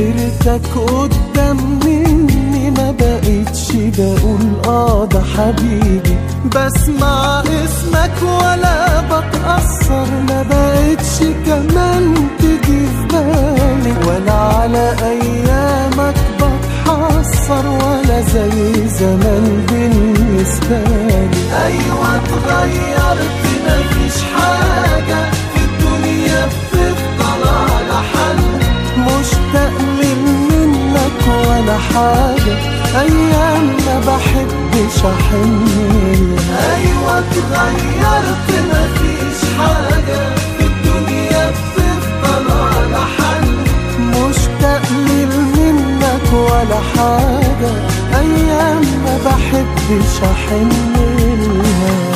سيرتك قدام مني ما بقتش بقول اه ده حبيبي بسمع اسمك ولا بتأثر ما بقتش كمان تيجي في بالي ولا على ايامك بتحسر ولا زي زمان بالنسبة لي ايوه اتغيرت مفيش حاجة في الدنيا بتفضل على حل مشتاق من منك ولا حاجة أيام ما بحبش أحن لها. أيوة اتغيرت مفيش حاجة في الدنيا بتفضل على حل مشتاق من منك ولا حاجة أيام ما بحبش أحن لها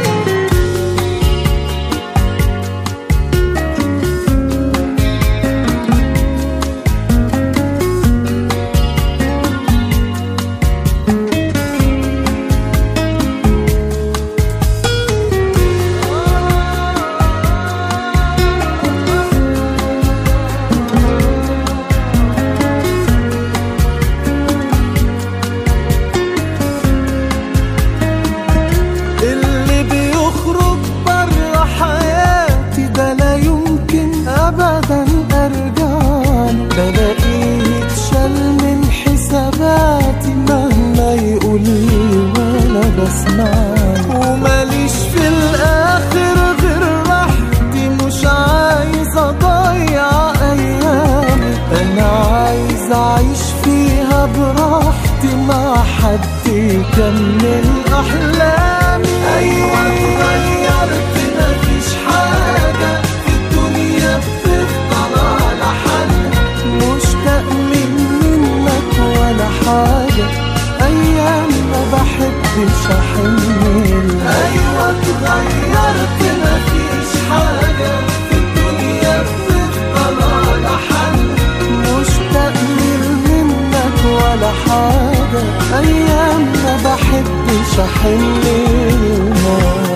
اللي بيخرج بره حياتي ده لا يمكن ابدا ارجع له بلاقيه يتشال من حساباتي مهما يقول لي ولا بسمع وماليش في الاخر غير راحتي مش عايز اضيع ايامي انا عايز اعيش فيها براحتي مع حد يكمل احلامي ايوه اتغيرت مفيش حاجه في الدنيا بتفضل على حل مشتاق من منك ولا حاجه ايام ما بحبش احن لها. ايوه اتغيرت مفيش حاجه في الدنيا بتفضل على حل مشتاق من منك ولا حاجة أيام ما بحبش أحن لها.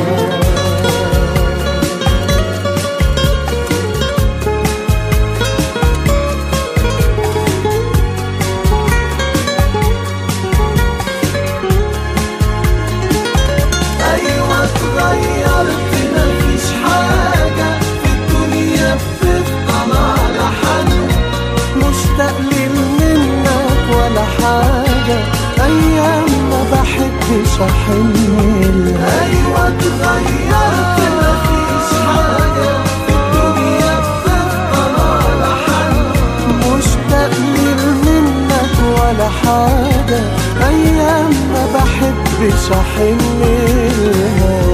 أيوة اتغيرت مفيش حاجة في الدنيا بتفضل على حل مشتاق لي منك ولا حاجة أيام ما بحبش أحن لها. أيوة اتغيرت مفيش حاجة في الدنيا بتفضل على حل مشتاق لي منك ولا حاجة أيام ما بحبش أحن لها